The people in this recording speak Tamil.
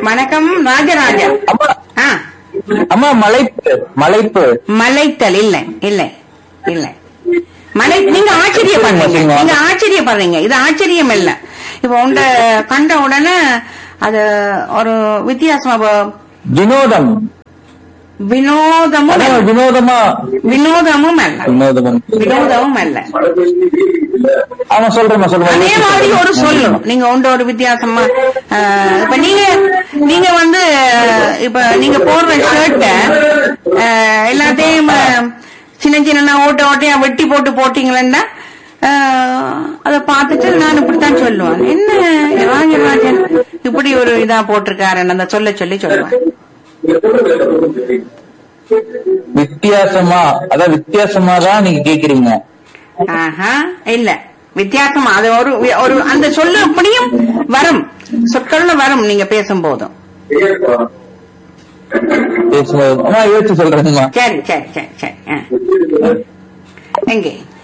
வணக்கம் ராஜராஜன் அம்மா ஆ அம்மா மலைப்பு மலைப்பு மலைத்தல் இல்ல இல்ல இல்ல மலை நீங்க ஆச்சரியப்படுறீங்க நீங்க ஆச்சரியப்படுறீங்க இது ஆச்சரியம் இல்ல இப்ப உண்ட கண்ட உடனே அது ஒரு வித்தியாசமா ப- வினோதம் வினோதமும் அதான் அல்ல. வினோதமா வினோதமும் அல்ல வினோதம் வினோதமும் அல்ல ஆமா சொல்றேன் அதே மாதிரி ஒரு சொல்றேன் சொல்லு நீங்க உண்ட ஒரு வித்தியாசமா அஹ், இப்ப நீங்க நீங்க வந்து அஹ், இப்ப நீங்க போடுற ஷர்ட்ட எல்லாத்தையும் அஹ், சின்ன சின்ன ஓட்ட ஓட்டையா வெட்டி போட்டு போட்டீங்களா அத பார்த்துட்டு நான் இப்படித்தான் சொல்லுவேன் என்ன ராஜராஜன் இப்படி ஒரு இதா போட்டிருக்காருன்னு அந்த சொல்ல சொல்லி சொல்லுவேன் வித்தியாசமா அதான் வித்தியாசமா தான் நீங்க கேக்குறீங்க ஆஹா இல்ல வித்தியாசமா அது ஒரு ஒரு அந்த சொல்லு அப்படியும் வரும் சொற்கள்ல வரும் நீங்க பேசும்போதும் பேசும்போது அம்மா யோசிச்சு சொல்றேங்கம்மா சரி சரி சரி சரி ஆ. எங்கே